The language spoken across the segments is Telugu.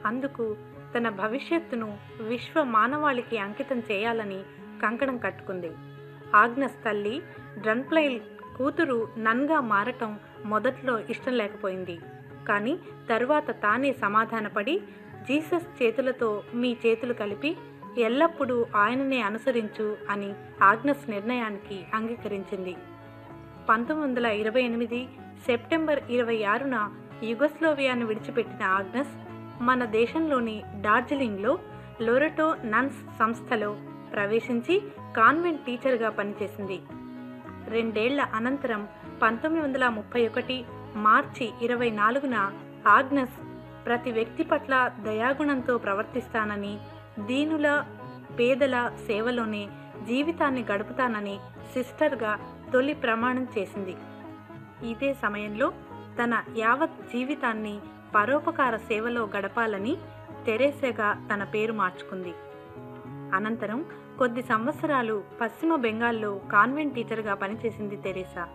అందుకు తన భవిష్యత్తును విశ్వ మానవాళికి అంకితం చేయాలని కంకణం కట్టుకుంది ఆగ్నస్ తల్లి డ్రన్ప్లైల్ కూతురు నన్గా మారటం మొదట్లో ఇష్టం లేకపోయింది కానీ తరువాత తానే సమాధానపడి జీసస్ చేతులతో మీ చేతులు కలిపి ఎల్లప్పుడూ ఆయననే అనుసరించు అని ఆగ్నస్ నిర్ణయానికి అంగీకరించింది పంతొమ్మిది వందల ఇరవై ఎనిమిది సెప్టెంబర్ ఇరవై ఆరున యుగస్లోవియాను విడిచిపెట్టిన ఆగ్నస్ మన దేశంలోని డార్జిలింగ్లో లోరటో నన్స్ సంస్థలో ప్రవేశించి కాన్వెంట్ టీచర్గా పనిచేసింది రెండేళ్ల అనంతరం పంతొమ్మిది వందల ముప్పై ఒకటి మార్చి ఇరవై నాలుగున ఆగ్నస్ ప్రతి వ్యక్తి పట్ల దయాగుణంతో ప్రవర్తిస్తానని దీనుల పేదల సేవలోనే జీవితాన్ని గడుపుతానని సిస్టర్గా తొలి ప్రమాణం చేసింది ఇదే సమయంలో తన యావత్ జీవితాన్ని పరోపకార సేవలో గడపాలని తెరేసేగా తన పేరు మార్చుకుంది అనంతరం కొద్ది సంవత్సరాలు పశ్చిమ బెంగాల్లో కాన్వెంట్ టీచర్గా పనిచేసింది తెరేసా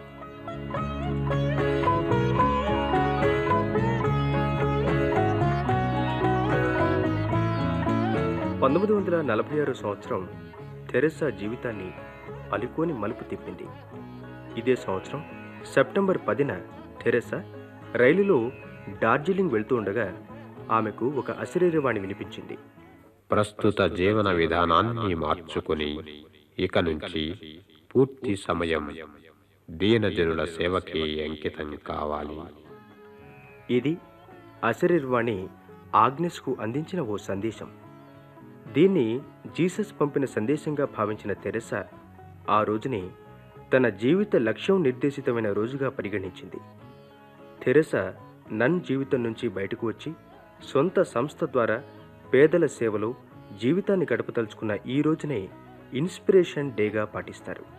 పంతొమ్మిది వందల నలభై ఆరు సంవత్సరం తెరెసా జీవితాన్ని అలుకోని మలుపు తిప్పింది ఇదే సంవత్సరం సెప్టెంబర్ పదిన తెరెసా రైలులో డార్జిలింగ్ వెళ్తూ ఉండగా ఆమెకు ఒక అశరీరవాణి వినిపించింది ప్రస్తుత జీవన విధానాన్ని మార్చుకుని ఇక నుంచి పూర్తి సమయం దీనజనుల సేవకి అంకితం కావాలి ఇది అశరీరవాణి ఆగ్నెస్కు అందించిన ఓ సందేశం దీన్ని జీసస్ పంపిన సందేశంగా భావించిన తెరెసా ఆ రోజుని తన జీవిత లక్ష్యం నిర్దేశితమైన రోజుగా పరిగణించింది తెరెసా నన్ జీవితం నుంచి బయటకు వచ్చి సొంత సంస్థ ద్వారా పేదల సేవలో జీవితాన్ని గడపదలుచుకున్న ఈ రోజునే ఇన్స్పిరేషన్ డేగా పాటిస్తారు